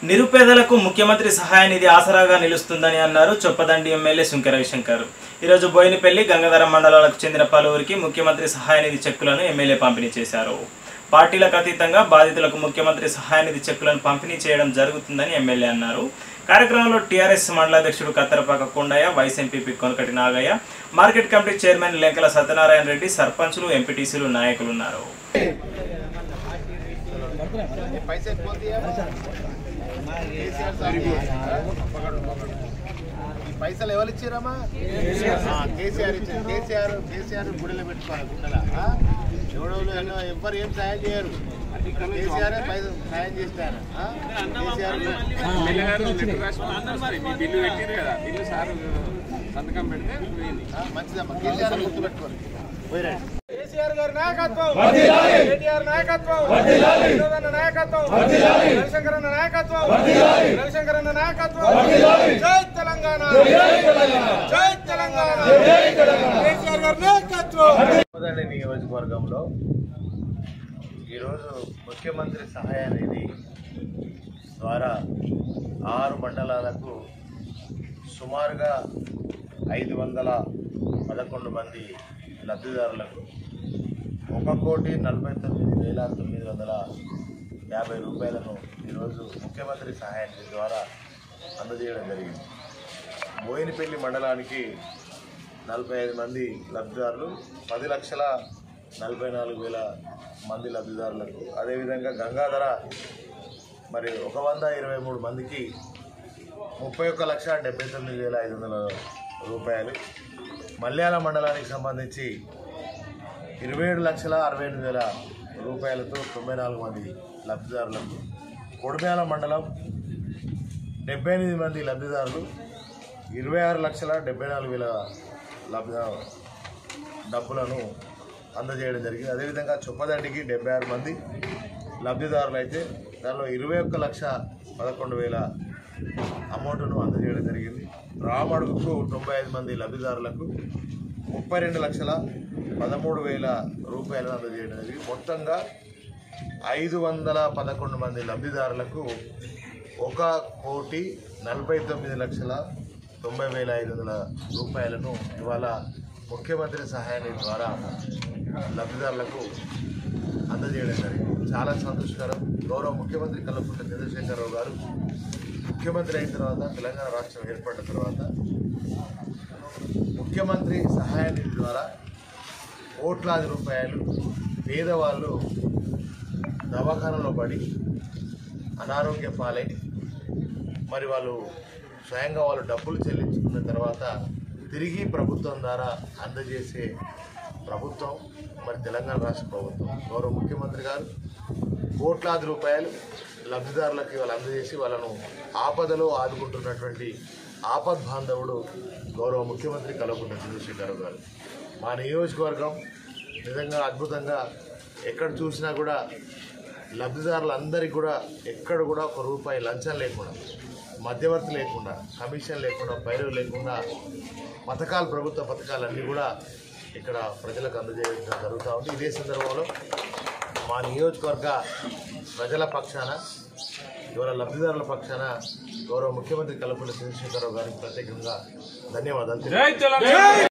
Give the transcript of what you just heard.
నిరుపేదలకు ముఖ్యమంత్రి సహాయ నిధి ఆసరాగా నిలుస్తుందని అన్నారు చొప్పదండి ఎమ్మెల్యే సుంకె రవిశంకర్ ఈరోజు బోయినపల్లి గంగాధరం మండలాలకు చెందిన పలువురికి ముఖ్యమంత్రి సహాయ నిధి చెక్కులను ఎమ్మెల్యే పంపిణీ చేశారు పార్టీలకు అతీతంగా బాధితులకు ముఖ్యమంత్రి సహాయ నిధి చెక్కులను పంపిణీ చేయడం జరుగుతుందని ఎమ్మెల్యే అన్నారు కార్యక్రమంలో టీఆర్ఎస్ మండలాధ్యక్షుడు Kattarapaka Kondaiah vice MPP Konakati Nagaiah market committee chairman Lenkala Satyanarayana Reddy సర్పంచులు ఎంపీటీసీలు నాయకులు ఉన్నారు पैसे कौन दिया కేసీఆర్ సార్ ఈ పైసలు ఎవరు ఇచ్చారమ్మా కేసీఆర్ ఇచ్చారు కేసీఆర్ కేసీఆర్ గుడిలో పెట్టుకోవాలి గుండెల ఎవడెవరు ఎన్నో ఎవ్వరు ఏం సాయం చేయరు కేసీఆర్ పైసలు సాయం చేస్తారు ఆ? కేసీఆర్ పిల్లగారు లెటర్ రాసుకుని అన్నారు మరి మీ బిల్లు పెట్టింది కదా బిల్లు సార్ సంతకం పెడితే పోయింది ఆ, మంచిదమ్మా కేసీఆర్ గుర్తుపెట్టుకోండి పోయిరండి కేసీఆర్ గారి నాయకత్వం కేటీఆర్ నాయకత్వం వినోదన్న నాయకత్వం రవిశంకర్ అన్న నాయకత్వం రవిశంకర్ అన్న నాయకత్వం జై తెలంగాణ జై తెలంగాణ కేసీఆర్ గారి నాయకత్వం కోదండ నియోజకవర్గంలో ఈరోజు ముఖ్యమంత్రి సహాయ నిధి ద్వారా ఆరు మండలాలకు సుమారుగా ఐదు వందల పదకొండు మంది లబ్ధిదారులకు ఒక కోటి నలభై తొమ్మిది వేల తొమ్మిది వందల యాభై రూపాయలను ఈరోజు ముఖ్యమంత్రి సహాయ నిధి ద్వారా అందజేయడం జరిగింది బోయినపల్లి మండలానికి నలభై ఐదు మంది లబ్ధిదారులు పది లక్షల నలభై నాలుగు వేల మంది లబ్ధిదారులకు అదేవిధంగా గంగాధర మరి ఒక వంద ఇరవై మూడు మందికి ముప్పై ఒక్క లక్ష డెబ్బై తొమ్మిది వేల ఐదు వందల రూపాయలు మల్యాల మండలానికి సంబంధించి ఇరవై ఏడు లక్షల అరవై ఎనిమిది వేల రూపాయలతో తొంభై నాలుగు మంది లబ్ధిదారులకు కొడిమేల మండలం డెబ్బై ఎనిమిది మంది లబ్ధిదారులు ఇరవై ఆరు లక్షల డెబ్బై నాలుగు వేల లబ్ధ డబ్బులను అందజేయడం జరిగింది అదేవిధంగా చొప్పదండికి డెబ్బై ఆరు మంది లబ్ధిదారులు అయితే దానిలో ఇరవై ఒక్క లక్ష పదకొండు వేల అమౌంట్ను అందజేయడం జరిగింది రామడుగుకు తొంభై ఐదు మంది లబ్ధిదారులకు ముప్పై రెండు లక్షల పదమూడు వేల రూపాయలను అందజేయడం జరిగింది మొత్తంగా ఐదు వందల పదకొండు మంది లబ్ధిదారులకు ఒక కోటి నలభై తొమ్మిది లక్షల తొంభై వేల ఐదు వందల రూపాయలను ఇవాళ ముఖ్యమంత్రి సహాయ నిధి ద్వారా లబ్ధిదారులకు అందజేయడం జరిగింది చాలా సంతోషకరం గౌరవ ముఖ్యమంత్రి కల్వకుంట్ల చంద్రశేఖరరావు గారు ముఖ్యమంత్రి అయిన తర్వాత తెలంగాణ రాష్ట్రం ఏర్పడిన తర్వాత ముఖ్యమంత్రి సహాయ నిధి ద్వారా కోట్లాది రూపాయలు పేదవాళ్ళు దవాఖానలో పడి అనారోగ్య పాలై మరి వాళ్ళు స్వయంగా వాళ్ళు డబ్బులు చెల్లించుకున్న తర్వాత తిరిగి ప్రభుత్వం ద్వారా అందజేసే ప్రభుత్వం మరి తెలంగాణ రాష్ట్ర ప్రభుత్వం గౌరవ ముఖ్యమంత్రి గారు కోట్లాది రూపాయలు లబ్ధిదారులకు వాళ్ళు అందజేసి వాళ్ళను ఆపదలో ఆదుకుంటున్నటువంటి ఆపద్ బాంధవుడు గౌరవ ముఖ్యమంత్రి కల్వకుంట్ల చంద్రశేఖరరావు గారు మా నియోజకవర్గం నిజంగా అద్భుతంగా ఎక్కడ చూసినా కూడా లబ్ధిదారులందరికీ కూడా ఎక్కడ కూడా ఒక రూపాయి లంచం లేకుండా మధ్యవర్తి లేకుండా కమిషన్ లేకుండా పైరు లేకుండా పథకాలు ప్రభుత్వ పథకాలన్నీ కూడా ఇక్కడ ప్రజలకు అందజేయడం జరుగుతూ ఉంది ఇదే సందర్భంలో మా నియోజకవర్గ ప్రజల పక్షాన ఇవాళ లబ్ధిదారుల పక్షాన గౌరవ ముఖ్యమంత్రి కల్పన చంద్రశేఖరరావు గారికి ప్రత్యేకంగా ధన్యవాదాలు తెలియజేస్తున్నాను.